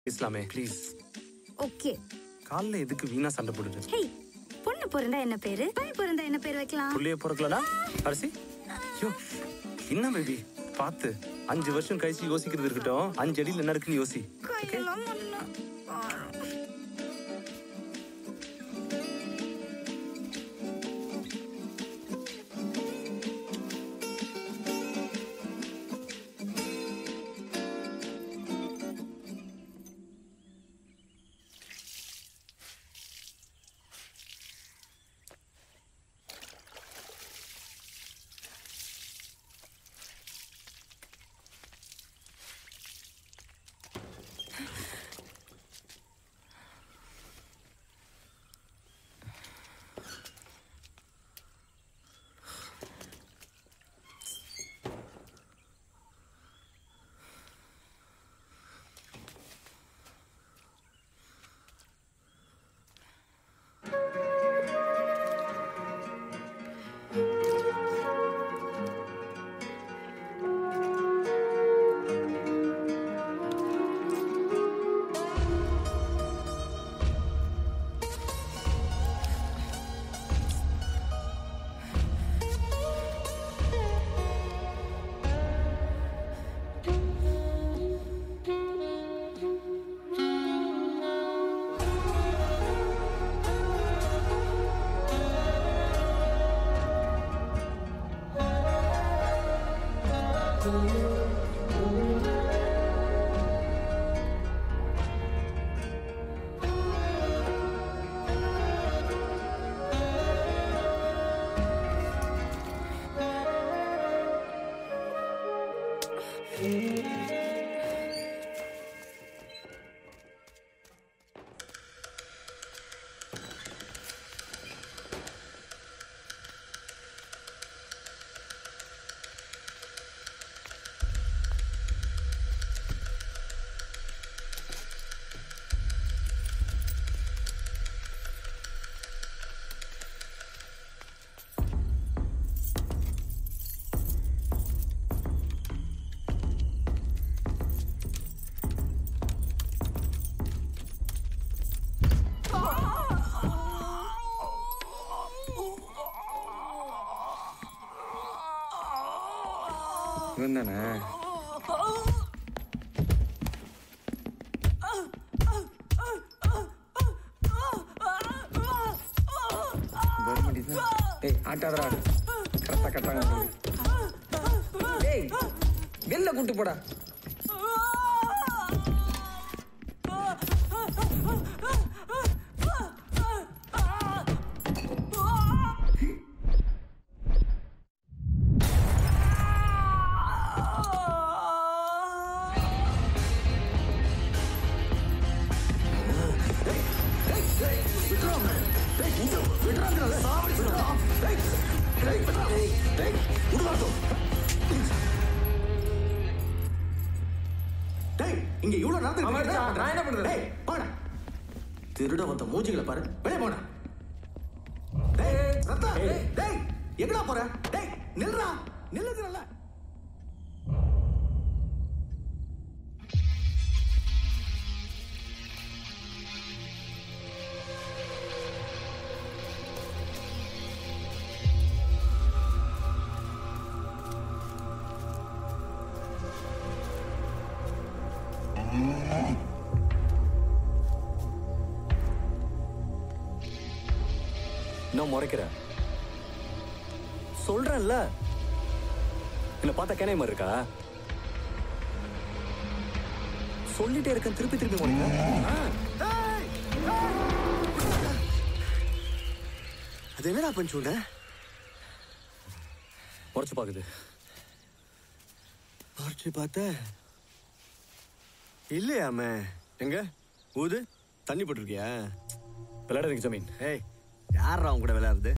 இஸ்லாமே please okay காலைல எதுக்கு வீணா சண்டை போடுது ஹேய் பொண்ணு பிறந்தா என்ன பேரு பையன் பிறந்தா என்ன பேர் வைக்கலாம் புள்ளைய பிறக்கலனா அரிசி ஐயோ என்ன பேபி பார்த்து அஞ்சு வருஷம் கழிச்சு யோசிக்கிறது இருக்கட்டும் அஞ்சு அடியில் என்ன இருக்குன்னு யோசி கையெல்லாம் மண்ணா. இவன் தானே ஏய் ஆட்டாதடா கரெக்டா கட்டாங்க ஏய் வெளில கூட்டு போடா டேய் இங்க இவ்வளவு நடந்து ஆமா, நான் நான் என்ன பண்றது? டேய் போடா திருட வந்த மூஞ்சிகளை பாரு வெளிய போடா டேய் ரத்தா டேய். டேய் எங்கடா போற டேய் நில்றா நில்லுங்கறல இன்னும் முறைக்கிற சொல்றேன்ல என்ன பார்த்தா கேனே மாதிரி இருக்கா சொல்லிட்டே இருக்கேன் திருப்பி திருப்பி முறைக்கிற அது என்னடா பண்ணி சொல்ற முறைச்சு பாக்குது பார்த்து பார்த்த இல்லையாமே எங்க ஊது தண்ணி போட்டிருக்கியா விளையாடுறதுக்கு ஜமீன் ஏய் யார் அவன் கூட விளையாடுறது